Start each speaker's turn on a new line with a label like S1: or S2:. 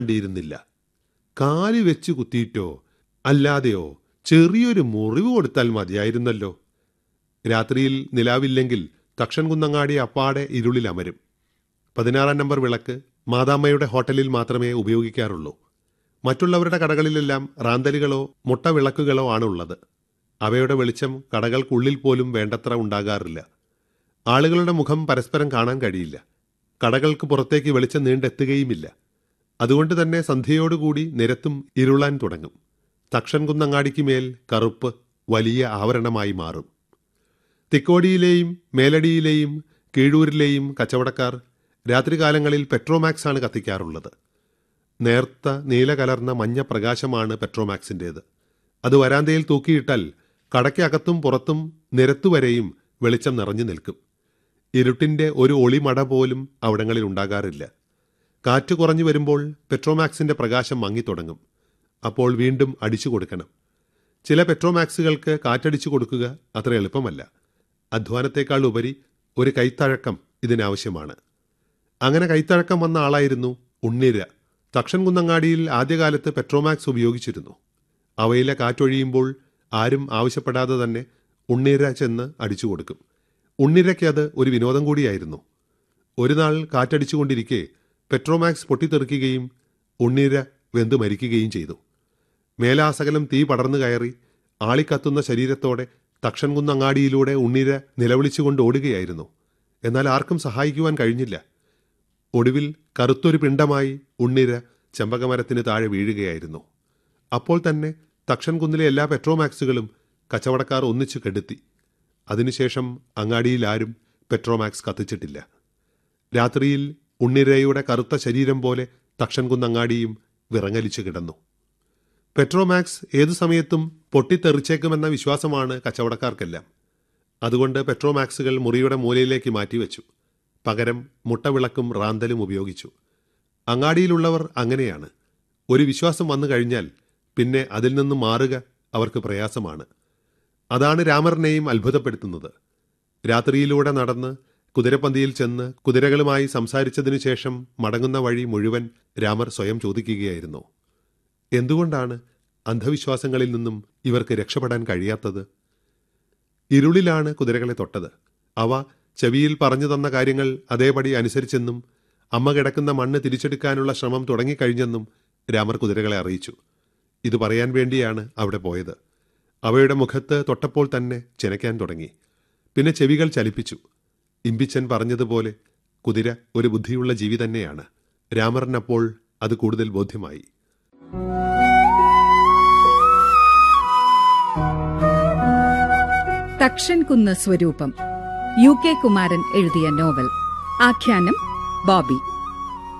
S1: ണ്ടിയിരുന്നില്ല കാല് വെച്ച് കുത്തിയിട്ടോ അല്ലാതെയോ ചെറിയൊരു മുറിവ് കൊടുത്താൽ മതിയായിരുന്നല്ലോ രാത്രിയിൽ നിലാവില്ലെങ്കിൽ തക്ഷൻ കുന്നങ്ങാടി അപ്പാടെ ഇരുളിൽ അമരും പതിനാറാം നമ്പർ വിളക്ക് മാതാമ്മയുടെ ഹോട്ടലിൽ മാത്രമേ ഉപയോഗിക്കാറുള്ളൂ മറ്റുള്ളവരുടെ കടകളിലെല്ലാം റാന്തലുകളോ മുട്ട വിളക്കുകളോ ആണുള്ളത് അവയുടെ വെളിച്ചം കടകൾക്കുള്ളിൽ പോലും വേണ്ടത്ര ഉണ്ടാകാറില്ല ആളുകളുടെ മുഖം പരസ്പരം കാണാൻ കഴിയില്ല കടകൾക്ക് പുറത്തേക്ക് വെളിച്ചം നീണ്ടെത്തുകയുമില്ല അതുകൊണ്ട് തന്നെ സന്ധ്യയോടുകൂടി നിരത്തും ഇരുളാൻ തുടങ്ങും തക്ഷൻ കുന്നങ്ങാടിക്ക് മേൽ കറുപ്പ് വലിയ ആവരണമായി മാറും തിക്കോടിയിലെയും മേലടിയിലെയും കീഴൂരിലെയും കച്ചവടക്കാർ രാത്രികാലങ്ങളിൽ പെട്രോമാക്സ് ആണ് കത്തിക്കാറുള്ളത് നേർത്ത നീല കലർന്ന മഞ്ഞ പ്രകാശമാണ് പെട്രോമാക്സിൻ്റേത് അത് വരാന്തയിൽ തൂക്കിയിട്ടാൽ കടയ്ക്കകത്തും പുറത്തും നിരത്തുവരെയും വെളിച്ചം നിറഞ്ഞു നിൽക്കും ഇരുട്ടിന്റെ ഒരു ഒളിമട പോലും അവിടങ്ങളിൽ ഉണ്ടാകാറില്ല കാറ്റ് കുറഞ്ഞു വരുമ്പോൾ പെട്രോമാക്സിന്റെ പ്രകാശം മങ്ങിത്തുടങ്ങും അപ്പോൾ വീണ്ടും അടിച്ചു കൊടുക്കണം ചില പെട്രോമാക്സുകൾക്ക് കാറ്റടിച്ചു കൊടുക്കുക അത്ര എളുപ്പമല്ല അധ്വാനത്തേക്കാൾ ഉപരി ഒരു കൈത്തഴക്കം ഇതിനാവശ്യമാണ് അങ്ങനെ കൈത്തഴക്കം വന്ന ആളായിരുന്നു ഉണ്ണിര തക്ഷൻ കുന്നങ്ങാടിയിൽ ആദ്യകാലത്ത് പെട്രോമാക്സ് ഉപയോഗിച്ചിരുന്നു അവയിലെ കാറ്റൊഴിയുമ്പോൾ ആരും ആവശ്യപ്പെടാതെ തന്നെ ഉണ്ണിര ചെന്ന് അടിച്ചു കൊടുക്കും ഉണ്ണിരയ്ക്ക് അത് ഒരു വിനോദം കൂടിയായിരുന്നു ഒരു നാൾ കാറ്റടിച്ചുകൊണ്ടിരിക്കെ പെട്രോമാക്സ് പൊട്ടിത്തെറിക്കുകയും ഉണ്ണിര വെന്ത് മരിക്കുകയും ചെയ്തു മേലാസകലം തീ പടർന്നു കയറി ആളിക്കത്തുന്ന ശരീരത്തോടെ തക്ഷൻകുന്നങ്ങാടിയിലൂടെ ഉണ്ണിര നിലവിളിച്ചുകൊണ്ട് ഓടുകയായിരുന്നു എന്നാൽ ആർക്കും സഹായിക്കുവാൻ കഴിഞ്ഞില്ല ഒടുവിൽ കറുത്തൊരു പിണ്ടമായി ഉണ്ണിര ചെമ്പകമരത്തിന് താഴെ വീഴുകയായിരുന്നു അപ്പോൾ തന്നെ തക്ഷൻകുന്നിലെ എല്ലാ പെട്രോമാക്സുകളും കച്ചവടക്കാർ ഒന്നിച്ചു കെടുത്തി അതിനുശേഷം അങ്ങാടിയിൽ ആരും പെട്രോമാക്സ് കത്തിച്ചിട്ടില്ല രാത്രിയിൽ ഉണ്ണിരയുടെ കറുത്ത ശരീരം പോലെ തക്ഷൻകുന്നങ്ങാടിയും വിറങ്ങലിച്ചു കിടന്നു പെട്രോമാക്സ് ഏതു സമയത്തും പൊട്ടിത്തെറിച്ചേക്കുമെന്ന വിശ്വാസമാണ് കച്ചവടക്കാർക്കെല്ലാം അതുകൊണ്ട് പെട്രോമാക്സുകൾ മുറിയുടെ മൂലയിലേക്ക് മാറ്റിവെച്ചു പകരം മുട്ടവിളക്കും റാന്തലും ഉപയോഗിച്ചു അങ്ങാടിയിലുള്ളവർ അങ്ങനെയാണ് ഒരു വിശ്വാസം വന്നു കഴിഞ്ഞാൽ പിന്നെ അതിൽ നിന്ന് മാറുക അവർക്ക് പ്രയാസമാണ് അതാണ് രാമറിനെയും അത്ഭുതപ്പെടുത്തുന്നത് രാത്രിയിലൂടെ നടന്ന് കുതിരപ്പന്തിയിൽ ചെന്ന് കുതിരകളുമായി സംസാരിച്ചതിനു ശേഷം മടങ്ങുന്ന വഴി മുഴുവൻ രാമർ സ്വയം ചോദിക്കുകയായിരുന്നു എന്തുകൊണ്ടാണ് അന്ധവിശ്വാസങ്ങളിൽ നിന്നും ഇവർക്ക് രക്ഷപ്പെടാൻ കഴിയാത്തത് ഇരുളിലാണ് കുതിരകളെ തൊട്ടത് അവ ചെവിയിൽ പറഞ്ഞു തന്ന കാര്യങ്ങൾ അതേപടി അനുസരിച്ചെന്നും അമ്മ കിടക്കുന്ന മണ്ണ് തിരിച്ചെടുക്കാനുള്ള ശ്രമം തുടങ്ങിക്കഴിഞ്ഞെന്നും രാമർ കുതിരകളെ അറിയിച്ചു ഇത് പറയാൻ വേണ്ടിയാണ് അവിടെ പോയത് അവയുടെ മുഖത്ത് തൊട്ടപ്പോൾ തന്നെ ചെനയ്ക്കാൻ തുടങ്ങി പിന്നെ ചെവികൾ ചലിപ്പിച്ചു ഇമ്പിച്ചൻ പറഞ്ഞതുപോലെ കുതിര ഒരു ബുദ്ധിയുള്ള ജീവി തന്നെയാണ് രാമറിനപ്പോൾ അത് കൂടുതൽ ബോധ്യമായി
S2: തക്ഷൻ കുന്ന് സ്വരൂപം യു കെ കുമാരൻ എഴുതിയ നോവൽ ആഖ്യാനം ബോബി